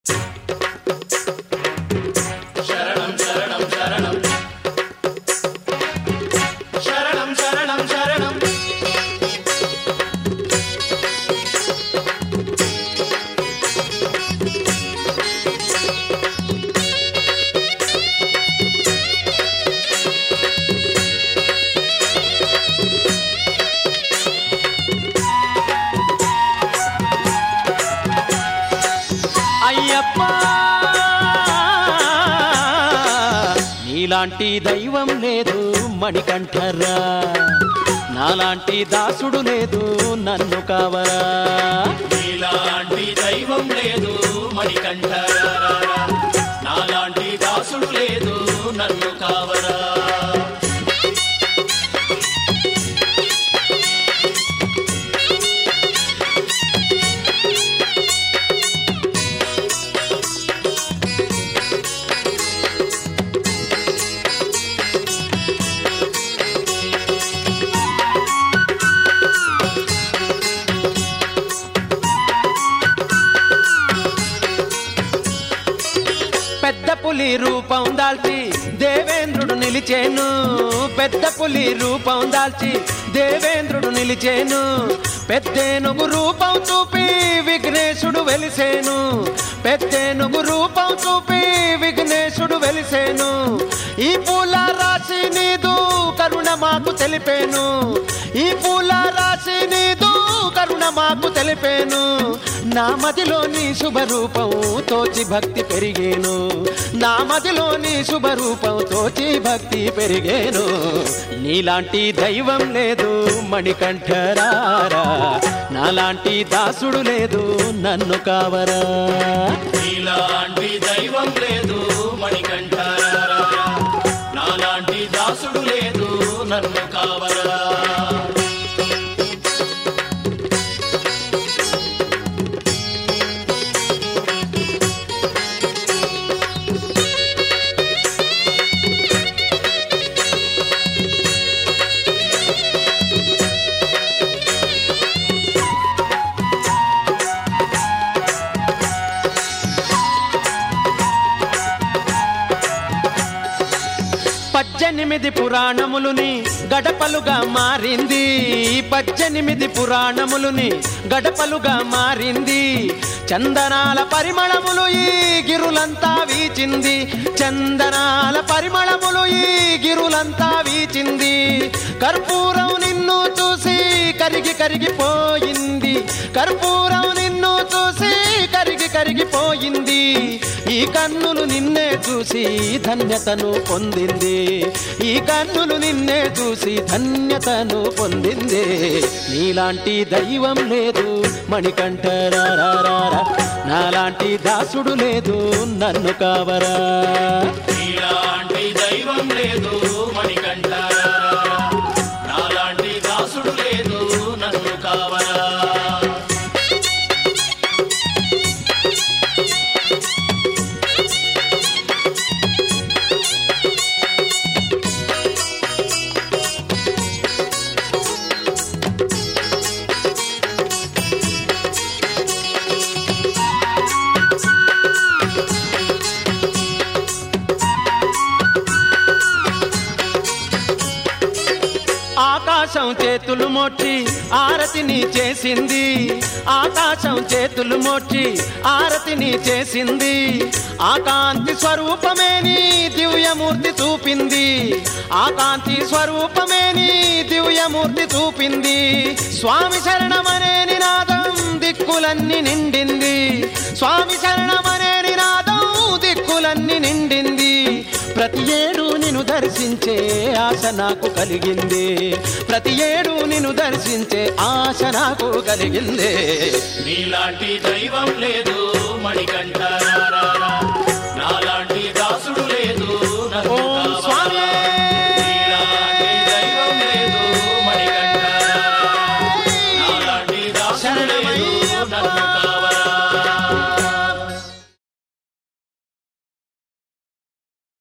శరణం శరణం శరణం శరణం శరణం శరణం అయ్యప్ప నీలాంటి దైవం లేదు మణికంఠరా నాలాంటి దాసుడు లేదు నన్ను కావరా నీలాంటి దైవం లేదు మణికంఠ నాలాంటి దాసుడు లేదు నన్ను కావరా పెద్ద పులి రూపం దాల్చి దేవేంద్రుడు నిలిచేను పెద్ద పులి రూపం దాల్చి దేవేంద్రుడు నిలిచేను పెద్దేనుగు రూపం చూపి విఘ్నేశుడు వెలిసేను పెద్దేనుగు రూపం చూపి విఘ్నేశుడు వెలిసేను ఈ పూల రాశి నీదు కరుణ మాకు తెలిపేను ఈ పూల రాశి నీదు కరుణ మాకు తెలిపేను నా మదిలోని శుభరూపం తోచి భక్తి పెరిగేను నా మదిలోని శుభరూపం తోచి భక్తి పెరిగేను నీలాంటి దైవం లేదు మణికంఠరారా నాలాంటి దాసుడు లేదు నన్ను కావరా నీలాంటి దైవం లేదు మణికంఠ నాలాంటి దాసుడు లేదు నన్ను కావరా పద్దెనిమిది పురాణములుని గడపలుగా మారింది పద్దెనిమిది పురాణములుని గడపలుగా మారింది చందనాల పరిమళములు ఈ గిరులంతా వీచింది చందనాల పరిమళములు ఈ గిరులంతా వీచింది కర్పూరం నిన్ను చూసి కరిగి కరిగిపోయింది కర్పూరం నిన్ను చూసి కరిగి కరిగిపోయింది ఈ కన్నులు నిన్నే చూసి ధన్యతను పొందింది ఈ కన్నులు నిన్నే చూసి ధన్యతను పొందింది నీలాంటి దైవం లేదు మణికంఠరారా నాలాంటి దాసుడు లేదు నన్ను కావరా నీలాంటి దైవం లేదు మణికంఠ నాలాంటి దాసుడు లేదు నన్ను కావరా ఆకాశం చేతులు మోచి ఆరతిని చేసింది ఆకాశం చేతులు మోచి ఆరతిని చేసింది ఆకాంతి స్వరూపమే నీ దివ్యమూర్తి చూపింది ఆకాంతి స్వరూపమే నీ దివ్యమూర్తి చూపింది స్వామి శరణమనే నినాదం దిక్కులన్నీ నిండింది స్వామి శరణమనే నినాదం దిక్కులన్నీ నిండింది ప్రతి ఏడు నిన్ను దర్శించే ఆశ నాకు కలిగింది ప్రతి ఏడు నిన్ను దర్శించే ఆశ నాకు కలిగింది నీలాంటి దైవం లేదు మణికంఠ